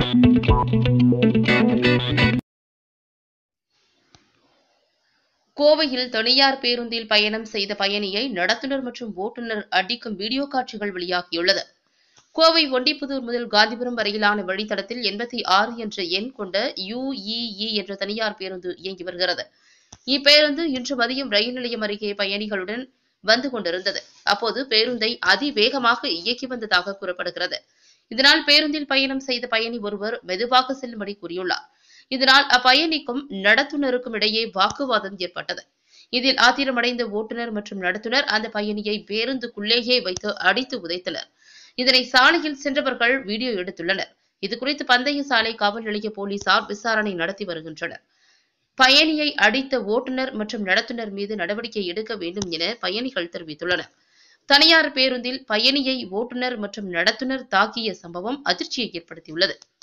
கோவையில் தனியார் பேருந்தில் பயணம் செய்த பயணியை நடத்துனர் மற்றும் ஓட்டுநர் அடிக்கும் வீடியோ காட்சிகள் வெளியாகியுள்ளது கோவை ஒண்டிப்புதூர் முதல் காந்திபுரம் வரையிலான வழித்தடத்தில் எண்பத்தி ஆறு என்ற எண் கொண்ட யுஇஇ என்ற தனியார் பேருந்து இயங்கி வருகிறது இப்பேருந்து இன்று மதியம் ரயில் நிலையம் அருகே பயணிகளுடன் வந்து கொண்டிருந்தது அப்போது பேருந்தை அதிவேகமாக இயக்கி வந்ததாக கூறப்படுகிறது இதனால் பேருந்தில் பயணம் செய்த பயணி ஒருவர் மெதுவாக செல்லும்படி கூறியுள்ளார் இதனால் அப்பயணிக்கும் நடத்துனருக்கும் இடையே வாக்குவாதம் ஏற்பட்டது இதில் ஆத்திரமடைந்த ஓட்டுநர் மற்றும் நடத்துனர் அந்த பயணியை பேருந்துக்குள்ளேயே வைத்து அடித்து உதைத்தனர் இதனை சாலையில் சென்றவர்கள் வீடியோ எடுத்துள்ளனர் இதுகுறித்து பந்தய சாலை காவல் நிலைய போலீசார் விசாரணை நடத்தி வருகின்றனர் பயணியை அடித்த ஓட்டுநர் மற்றும் நடத்துனர் மீது நடவடிக்கை எடுக்க வேண்டும் என பயணிகள் தெரிவித்துள்ளனர் தனியார் பேருந்தில் பயணியை ஓட்டுநர் மற்றும் நடத்துனர் தாக்கிய சம்பவம் அதிர்ச்சியை ஏற்படுத்தியுள்ளது